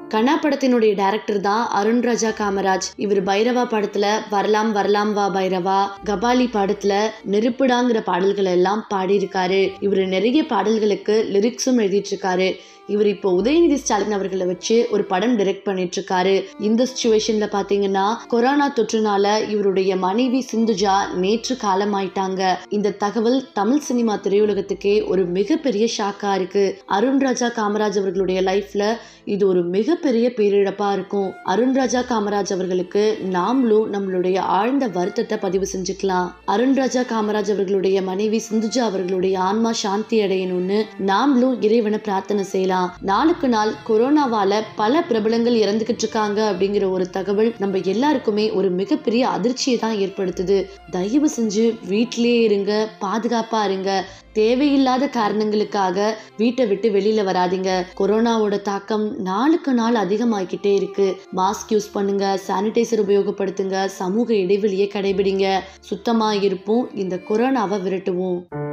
கனா படத்தினுடைய டைரக்டர் தான் அருண் ராஜா காமராஜ் இவர் பைரவா படத்துல வரலாம் வரலாம் வா பைரவா கபாலி படத்துல நெருப்புடாங்கிற பாடல்கள் எல்லாம் பாடியிருக்காரு இவர் நிறைய பாடல்களுக்கு லிரிக்ஸும் எழுதிட்டு இருக்காரு இவர் இப்போ உதயநிதி ஸ்டாலின் அவர்களை வச்சு ஒரு படம் டைரக்ட் பண்ணிட்டு இருக்காரு இந்த சுச்சுவேஷன்ல பாத்தீங்கன்னா கொரோனா தொற்றுனால இவருடைய மனைவி சிந்துஜா நேற்று காலமாயிட்டாங்க இந்த தகவல் தமிழ் சினிமா திரையுலகத்துக்கே ஒரு மிகப்பெரிய ஷாக்கா இருக்கு அருண் ராஜா காமராஜ் அவர்களுடைய லைஃப்ல இது ஒரு மிகப்பெரிய பேரிழப்பா இருக்கும் அருண் ராஜா காமராஜ் அவர்களுக்கு நாமளும் நம்மளுடைய ஆழ்ந்த வருத்தத்தை பதிவு செஞ்சுக்கலாம் அருண் ராஜா காமராஜ் அவர்களுடைய மனைவி சிந்துஜா அவர்களுடைய ஆன்மா சாந்தி அடையணும்னு நாமளும் இறைவனை பிரார்த்தனை செய்யலாம் நாளுக்கு நாள் கொரோனாவால பல பிரபலங்கள் இறந்துகிட்டு இருக்காங்க அப்படிங்கிற ஒரு தகவல் நம்ம எல்லாருக்குமே ஒரு மிகப்பெரிய அதிர்ச்சியை தான் ஏற்படுத்துது தயவு செஞ்சு வீட்டிலேயே இருங்க பாதுகாப்பா இருங்க தேவையில்லாத காரணங்களுக்காக வீட்டை விட்டு வெளியில வராதீங்க கொரோனாவோட தாக்கம் நாளுக்கு நாள் அதிகமாகிக்கிட்டே இருக்கு மாஸ்க் யூஸ் பண்ணுங்க சானிடைசர் உபயோகப்படுத்துங்க சமூக இடைவெளியை கடைபிடிங்க சுத்தமா இருப்போம் இந்த கொரோனாவை விரட்டுவோம்